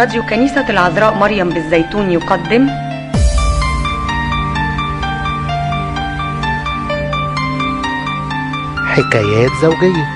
راديو كنيسة العذراء مريم بالزيتون يقدم حكايات زوجية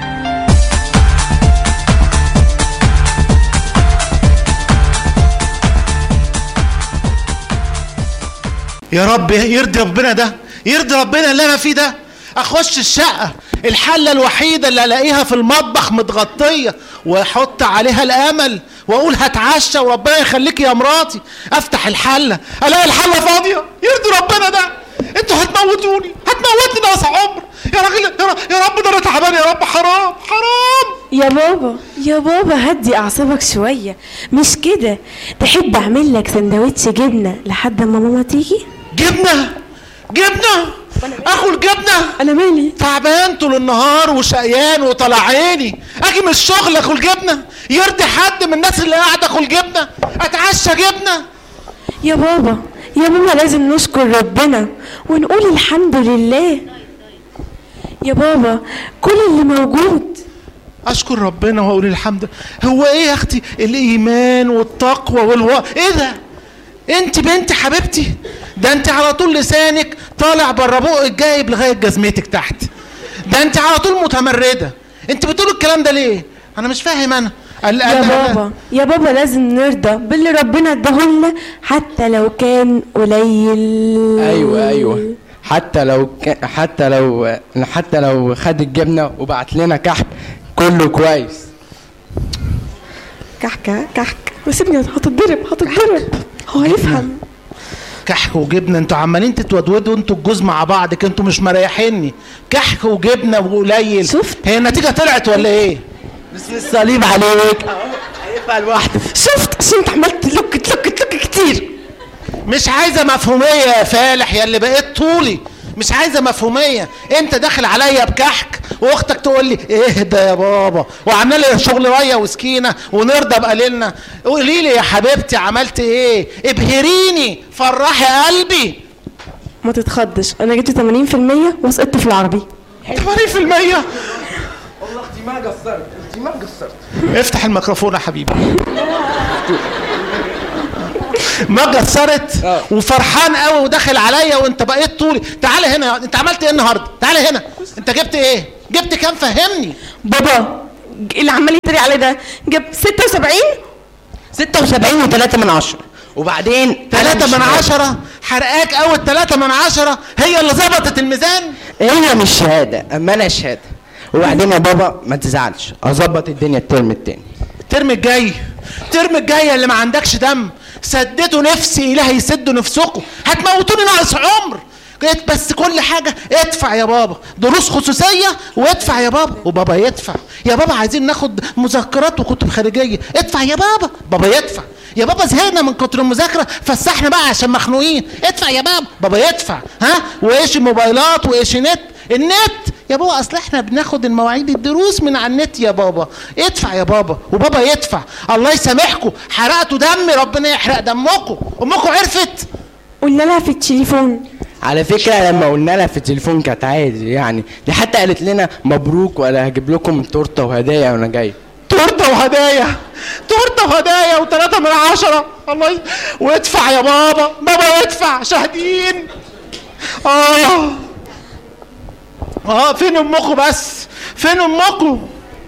يا رب يرضي ربنا ده يرضي ربنا اللي انا فيه ده اخش الشقه الحله الوحيده اللي الاقيها في المطبخ متغطيه واحط عليها الامل واقول هتعشى وربنا يخليكي يا مراتي افتح الحله الاقي الحله فاضيه يرضي ربنا ده انتوا هتموتوني هتموتني ناقص عمر يا راجل يا رب, يا رب ده انا تعبان يا رب حرام حرام يا بابا يا بابا هدي اعصابك شويه مش كده تحب اعمل لك سندوتش جبنه لحد ما ماما تيجي جبنه جبنه اكل جبنه انا مالي تعبان طول النهار وشقيان وطلع عيني اجي من الشغل اكل جبنه يرضي حد من الناس اللي قاعده اكل جبنه اتعشى جبنه يا بابا يا بابا لازم نشكر ربنا ونقول الحمد لله يا بابا كل اللي موجود اشكر ربنا واقول الحمد هو ايه يا اختي الايمان والتقوى والو ايه ده انت بنت حبيبتي ده انت على طول لسانك طالع بره بقك جايب لغايه جزمتك تحت ده انت على طول متمرده انت بتقول الكلام ده ليه انا مش فاهم انا ال- يا ال- بابا يا بابا لازم نرضى باللي ربنا اداهولنا حتى لو كان قليل ايوه ايوه حتى لو ك... حتى لو حتى لو خد الجبنه وبعت لنا كحك كله كويس كحكه كحك وسيبني هتتضرب هتتضرب هو هيفهم كحك وجبنه انتوا عمالين تتودودوا انتوا الجوز مع بعض كده انتوا مش مريحيني كحك وجبنه وقليل شفت؟ هي النتيجه طلعت ولا ايه بسم الصليب عليك هيبقى لوحده شفت عشان انت عمال تلك تلك تلك كتير مش عايزه مفهوميه يا فالح يا اللي بقيت طولي مش عايزه مفهوميه انت داخل عليا بكحك واختك تقول لي اهدى يا بابا وعامله لي شغل ريا وسكينه ونرضى بقليلنا قولي لي يا حبيبتي عملت ايه ابهريني فرحي قلبي ما تتخضش انا جبت 80% وسقطت في العربي 80% والله اختي ما قصرت اختي ما قصرت افتح الميكروفون يا حبيبي ما قصرت آه. وفرحان قوي وداخل عليا وانت بقيت طولي تعالى هنا انت عملت ايه النهارده تعالى هنا انت جبت ايه جبت كام فهمني بابا اللي عمال يتريق عليه ده جاب 76 76 و3 من عشرة وبعدين ثلاثة من عشرة حرقاك أول ثلاثة من عشرة هي اللي ظبطت الميزان هي مش شهاده اما انا شهاده وبعدين يا بابا ما تزعلش اظبط الدنيا الترم التاني الترم الجاي الترم الجاي اللي ما عندكش دم سددوا نفسي إلهي يسدوا نفسكم هتموتوني ناقص عمر قلت بس كل حاجة ادفع يا بابا دروس خصوصية وادفع يا بابا وبابا يدفع يا بابا عايزين ناخد مذكرات وكتب خارجية ادفع يا بابا بابا يدفع يا بابا زهقنا من كتر المذاكرة فسحنا بقى عشان مخنوقين ادفع يا بابا بابا يدفع ها وايش الموبايلات وايش النت النت يا بابا اصل احنا بناخد المواعيد الدروس من على النت يا بابا ادفع يا بابا وبابا يدفع الله يسامحكم حرقتوا دمي ربنا يحرق دمكم امكم عرفت قلنا لها في التليفون على فكره لما قلنا لها في التليفون كانت عادي يعني دي حتى قالت لنا مبروك ولا هجيب لكم تورته وهدايا وانا جاي تورته وهدايا تورته وهدايا وثلاثة من عشرة الله ي... وادفع يا بابا بابا يدفع شاهدين اه اه فين امكم بس فين امكم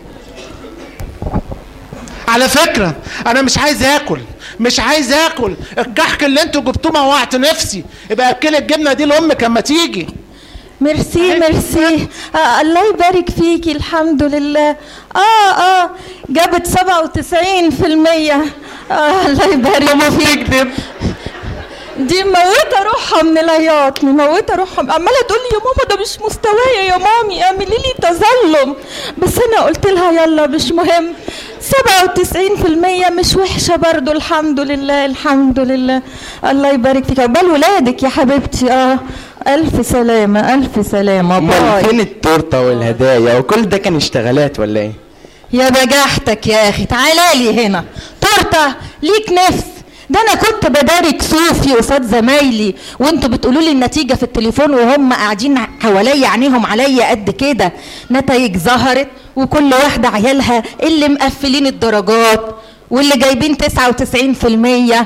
على فكرة أنا مش عايز آكل مش عايز آكل الكحك اللي أنتوا جبتوه موعت نفسي يبقى أكل الجبنة دي لأمك أما تيجي ميرسي ميرسي آه الله يبارك فيكي الحمد لله اه اه جابت 97% آه الله يبارك فيك تكذب دي مموتة روحها من العياط مموتة روحها عمالة تقول لي يا ماما ده مش مستوايا يا مامي اعملي لي تظلم بس انا قلت لها يلا مش مهم 97% مش وحشة برضو الحمد لله الحمد لله الله يبارك فيك عقبال ولادك يا حبيبتي اه ألف سلامة ألف سلامة امال باي فين التورته والهدايا وكل ده كان اشتغالات ولا ايه يا بجاحتك يا اخي تعالى لي هنا تورته ليك نفس ده انا كنت بدارك صوفي قصاد زمايلي وانتوا بتقولوا لي النتيجه في التليفون وهم قاعدين حواليا عينيهم عليا قد كده نتائج ظهرت وكل واحده عيالها اللي مقفلين الدرجات واللي جايبين 99%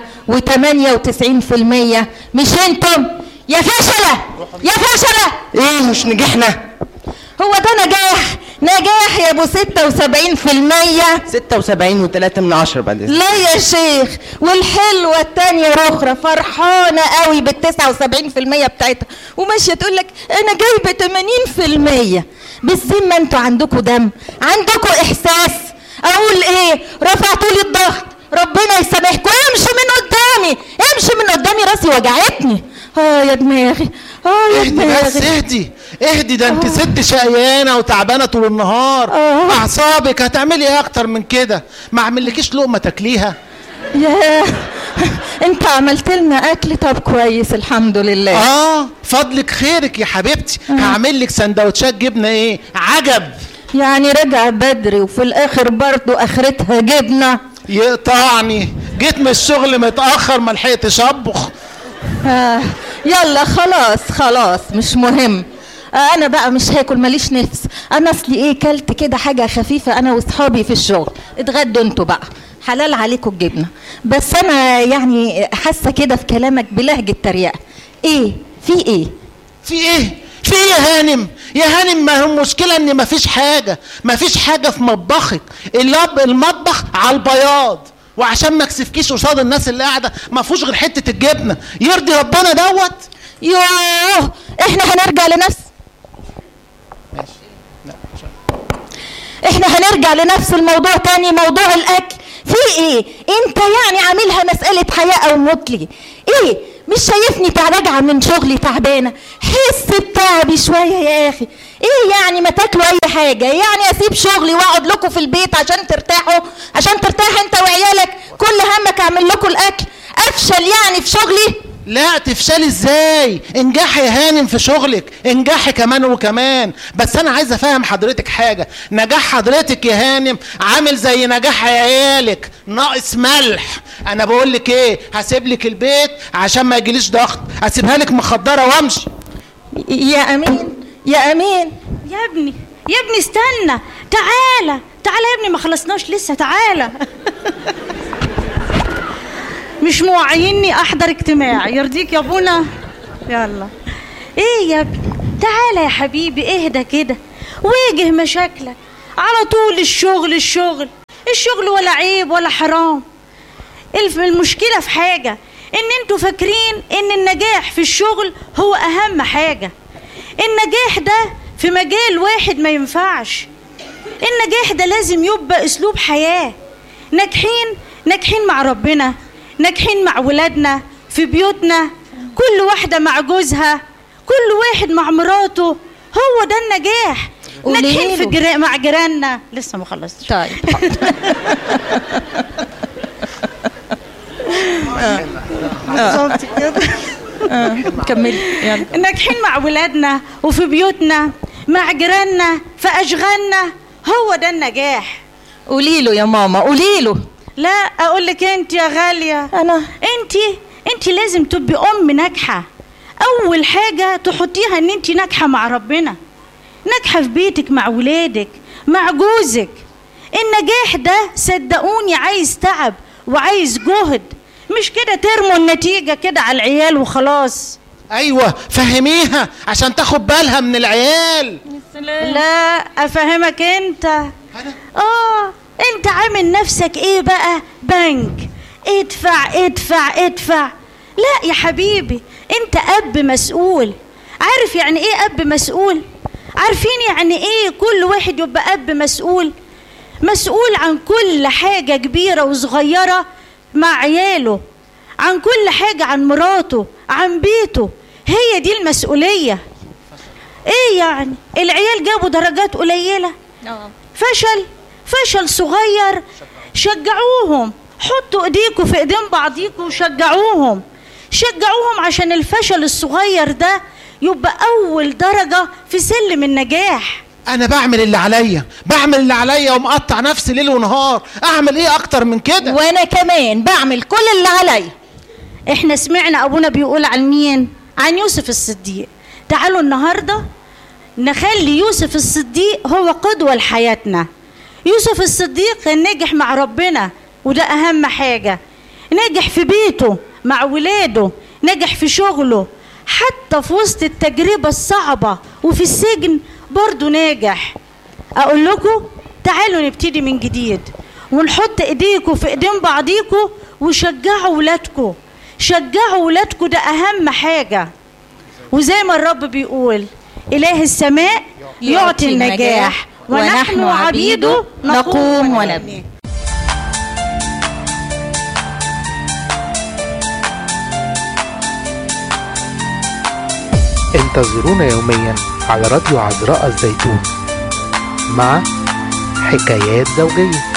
و98% مش انتم يا فشلة يا فشلة ايه مش نجحنا هو ده نجاح نجاح يا ابو 76% 76 و3 من عشرة بعد إذنك. لا يا شيخ والحلوة التانية رخرة فرحانة قوي بال 79% بتاعتها وماشية تقول لك أنا جايبة 80% بالذمة أنتوا عندكم دم عندكم إحساس أقول إيه رفعتوا لي الضغط ربنا يسامحكم امشي من قدامي امشي من قدامي راسي وجعتني اه يا دماغي اه يا اهدي بس دماغي اهدي اهدي ده انت ست شقيانه وتعبانه طول النهار آه. اعصابك هتعملي ايه اكتر من كده ما اعملكيش لقمه تاكليها يا انت عملت لنا اكل طب كويس الحمد لله اه فضلك خيرك يا حبيبتي هعمل لك سندوتشات جبنه ايه عجب يعني رجع بدري وفي الاخر برضو اخرتها جبنه يقطعني جيت من الشغل متاخر ما لحقتش اطبخ آه يلا خلاص خلاص مش مهم آه انا بقى مش هاكل ماليش نفس انا اصلي ايه كلت كده حاجه خفيفه انا واصحابي في الشغل اتغدوا انتوا بقى حلال عليكم الجبنه بس انا يعني حاسه كده في كلامك بلهجه تريقه ايه في ايه في ايه في ايه يا هانم يا هانم ما هو المشكله ان ما فيش حاجه ما فيش حاجه في مطبخك اللب المطبخ على البياض وعشان ما اكسفكيش قصاد الناس اللي قاعده ما فيهوش غير حته الجبنه يرضي ربنا دوت يوه احنا هنرجع لنفس احنا هنرجع لنفس الموضوع تاني موضوع الاكل في ايه انت يعني عاملها مسألة حياة او موت لي ايه مش شايفني تع- راجعة من شغلي تعبانة حس بتعبي شوية يا اخي ايه يعني ما تاكلوا اي حاجة يعني اسيب شغلي واقعد لكم في البيت عشان ترتاحوا عشان ترتاح انت وعيالك كل همك اعمل لكم الاكل افشل يعني في شغلي لا تفشلي ازاي انجحي يا هانم في شغلك انجحي كمان وكمان بس انا عايز افهم حضرتك حاجه نجاح حضرتك يا هانم عامل زي نجاح عيالك ناقص ملح انا بقول لك ايه هسيب لك البيت عشان ما يجيليش ضغط اسيبها لك مخدره وامشي يا امين يا امين يا ابني يا ابني استنى تعالى تعالى يا ابني ما خلصناش لسه تعالى مش موعيني احضر اجتماع يرضيك يا ابونا يلا ايه يا ابني تعالى يا حبيبي اهدى كده واجه مشاكلك على طول الشغل الشغل الشغل ولا عيب ولا حرام الف- المشكلة في حاجة ان انتوا فاكرين ان النجاح في الشغل هو اهم حاجة النجاح ده في مجال واحد ما ينفعش النجاح ده لازم يبقى اسلوب حياة ناجحين ناجحين مع ربنا ناجحين مع ولادنا في بيوتنا كل واحدة مع جوزها كل واحد مع مراته هو ده النجاح قولي ناجحين في له. جرا... مع جيراننا لسه ما خلصتش طيب بالظبط كده كملي يلا ناجحين مع ولادنا وفي بيوتنا مع جيراننا في اشغالنا هو ده النجاح قولي له يا ماما قولي له لا اقول لك انت يا غاليه انا انت انت لازم تبقي ام ناجحه اول حاجه تحطيها ان انت ناجحه مع ربنا ناجحه في بيتك مع ولادك مع جوزك النجاح ده صدقوني عايز تعب وعايز جهد مش كده ترموا النتيجه كده على العيال وخلاص ايوه فهميها عشان تاخد بالها من العيال لا افهمك انت اه انت عامل نفسك ايه بقى بنك ادفع ادفع ادفع لا يا حبيبي انت اب مسؤول عارف يعني ايه اب مسؤول عارفين يعني ايه كل واحد يبقى اب مسؤول مسؤول عن كل حاجة كبيرة وصغيرة مع عياله عن كل حاجة عن مراته عن بيته هي دي المسؤولية ايه يعني العيال جابوا درجات قليلة فشل فشل صغير شجعوهم حطوا ايديكم في ايدين بعضيكم وشجعوهم شجعوهم عشان الفشل الصغير ده يبقى اول درجة في سلم النجاح انا بعمل اللي عليا بعمل اللي عليا ومقطع نفسي ليل ونهار اعمل ايه اكتر من كده وانا كمان بعمل كل اللي عليا احنا سمعنا ابونا بيقول عن مين عن يوسف الصديق تعالوا النهارده نخلي يوسف الصديق هو قدوة لحياتنا يوسف الصديق كان نجح مع ربنا وده أهم حاجة نجح في بيته مع ولاده نجح في شغله حتى في وسط التجربة الصعبة وفي السجن برضه ناجح أقول لكم تعالوا نبتدي من جديد ونحط ايديكم في ايدين بعضيكم وشجعوا ولادكم شجعوا ولادكم ده اهم حاجه وزي ما الرب بيقول اله السماء يعطي النجاح ونحن عبيده نقوم ونبني انتظرونا يوميا على راديو عذراء الزيتون مع حكايات زوجيه